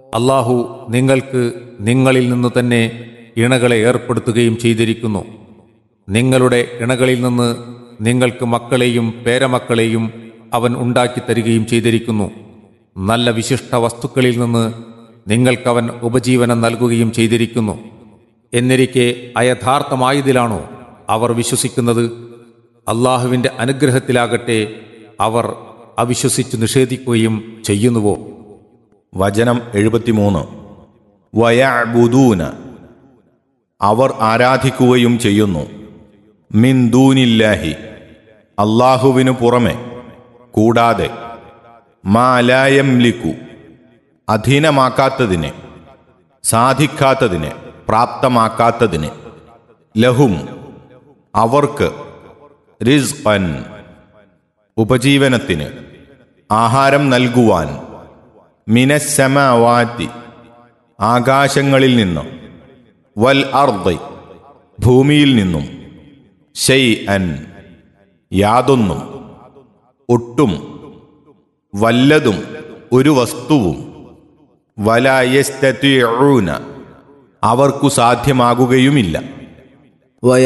അള്ളാഹു നിങ്ങൾക്ക് നിങ്ങളിൽ നിന്നു തന്നെ ഇണകളെ ഏർപ്പെടുത്തുകയും ചെയ്തിരിക്കുന്നു നിങ്ങളുടെ ഇണകളിൽ നിന്ന് നിങ്ങൾക്ക് മക്കളെയും പേരമക്കളെയും അവൻ ഉണ്ടാക്കി തരികയും ചെയ്തിരിക്കുന്നു നല്ല വിശിഷ്ട വസ്തുക്കളിൽ നിന്ന് നിങ്ങൾക്കവൻ ഉപജീവനം നൽകുകയും ചെയ്തിരിക്കുന്നു എന്നിരിക്കെ അയഥാർത്ഥമായതിലാണോ അവർ വിശ്വസിക്കുന്നത് അള്ളാഹുവിൻ്റെ അനുഗ്രഹത്തിലാകട്ടെ അവർ അവിശ്വസിച്ച് നിഷേധിക്കുകയും ചെയ്യുന്നുവോ വചനം എഴുപത്തിമൂന്ന് വയബുദൂന അവർ ആരാധിക്കുകയും ചെയ്യുന്നു മിന്ദൂനില്ലാഹി അള്ളാഹുവിനു പുറമെ കൂടാതെ മാലായം ലിക്കു അധീനമാക്കാത്തതിനെ സാധിക്കാത്തതിനെ പ്രാപ്തമാക്കാത്തതിനെ ലഹും അവർക്ക് റിസ്ഖൻ ഉപജീവനത്തിന് ആഹാരം നൽകുവാൻ മിനസമവാറ്റി ആകാശങ്ങളിൽ നിന്നും വൽ അർദ് ഭൂമിയിൽ നിന്നും ഷെയ് അൻ യാതൊന്നും ഒട്ടും വല്ലതും ഒരു വസ്തുവും വലായസ്തൂന അവർക്കു സാധ്യമാകുകയുമില്ല